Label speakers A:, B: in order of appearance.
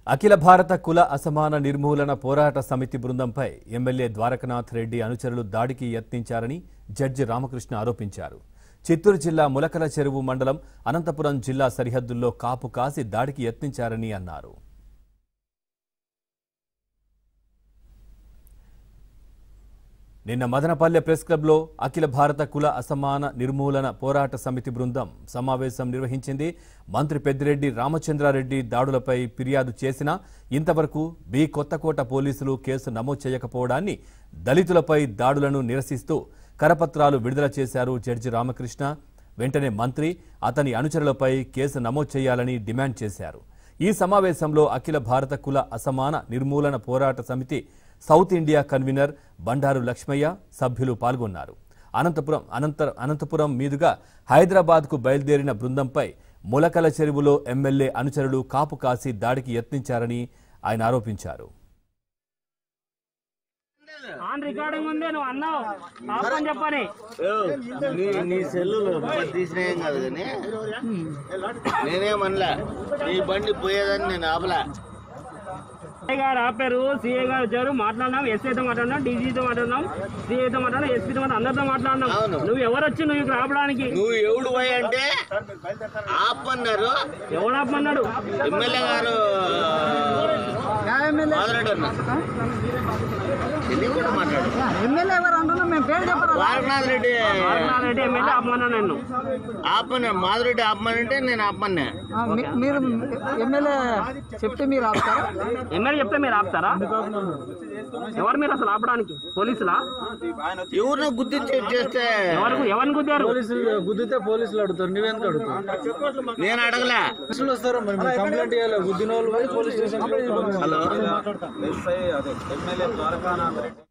A: అఖిల భారత కుల అసమాన నిర్మూలన పోరాట సమితి బృందంపై ఎమ్మెల్యే ద్వారకనాథ్ రెడ్డి అనుచరులు దాడికి యత్నించారని జడ్జి రామకృష్ణ ఆరోపించారు చిత్తూరు జిల్లా ములకల చెరువు మండలం అనంతపురం జిల్లా సరిహద్దుల్లో కాపు కాసి దాడికి యత్నించారని అన్నారు నిన్న మదనపల్లె ప్రెస్ క్లబ్లో అఖిల భారత కుల అసమాన నిర్మూలన పోరాట సమితి బృందం సమావేశం నిర్వహించింది మంత్రి పెద్దిరెడ్డి రామచంద్రారెడ్డి దాడులపై ఫిర్యాదు చేసినా ఇంతవరకు బి కొత్తకోట పోలీసులు కేసు నమోదు చేయకపోవడాన్ని దళితులపై దాడులను నిరసిస్తూ కరపత్రాలు విడుదల చేశారు జడ్జి రామకృష్ణ వెంటనే మంత్రి అతని అనుచరులపై కేసు నమోదు చేయాలని డిమాండ్ చేశారు ఈ సమావేశంలో అఖిల భారత కుల అసమాన నిర్మూలన పోరాట సమితి South India convener Bandaru Lakshmaiah సభ్యులు పాల్గొన్నారు అనంతపురం అనంత అనంతపురం మీదుగా హైదరాబాద్కు బయలుదేరిన బృందంపై ములకల చెరువులో ఎమ్మెల్యే అనుచరులు కాపు కాసి దాడికి యత్నించారని ఆయన ఆరోపించారు
B: ఆన్ రికార్డింగ్ ఉంది నువ్వు అన్నావు ఆపని చెప్పని
C: ఓ, నీ నీ సెల్లులో తీసిన ఏం కాదు కానీ నేనేమనలా నీ బండి పోయేదని నేను ఆపలా
B: సిఐ గారు ఆపారు సిఐ గారు వచ్చారు మాట్లాడినాం ఎస్ఐతో మాట్లాడినాం డీజీతో మాట్లాడినాం సిఐతో మాట్లాడినాం ఎస్పీతో మాట్లాడినాం అందరితో మాట్లాడినాం
C: అవును.
B: నువ్వు ఎవరు వచ్చి నువ్వు ఇక్కడ రావడానికి
C: నువ్వు ఎవడు పోయి అంటే ఆపన్నారు
B: ఎవడు ఆపమన్నాడు
C: ఎమ్మెల్యే గారు మాట్లాడు అన్న తెలియకుండా మాట్లాడు
D: ఎమ్మెల్యే ఎవరు అంటున్నా మేము పేరు చెప్పరా
C: వారనాథ్ రెడ్డి
B: రెడ్డి ఎమ్మెల్యే ఆపమన్నా నేను
C: ఆపన్నా మాధురెడ్డి ఆపమనంటే నేను ఆపమన్నా
D: ఆ, మీ- మీరు ఎమ్మెల్యే చెప్తే మీరు ఆపుతారా
B: ఎమ్మెల్యే చెప్తే మీరు ఆపుతారా ఎవరు మీరు అసలు ఆపడానికి పోలీసులా
C: ఎవరినో గుర్తించి చేస్తే
B: ఎవరు ఎవరిని గుద్దారు
E: గుద్దితే పోలీసులు అడుగుతారు నువ్వెందుకు అడుగుతావు
C: నేను అడగలే
E: పోలీసులు వస్తారు మరి మీరు కంప్లైంట్ చేయాలి గుద్దిన వాళ్ళు పోయి పోలీస్ స్టేషన్
C: హలో
E: ఎస్ఐ అదే ఎమ్మెల్యే ద్వారకానాథ్ రెడ్డి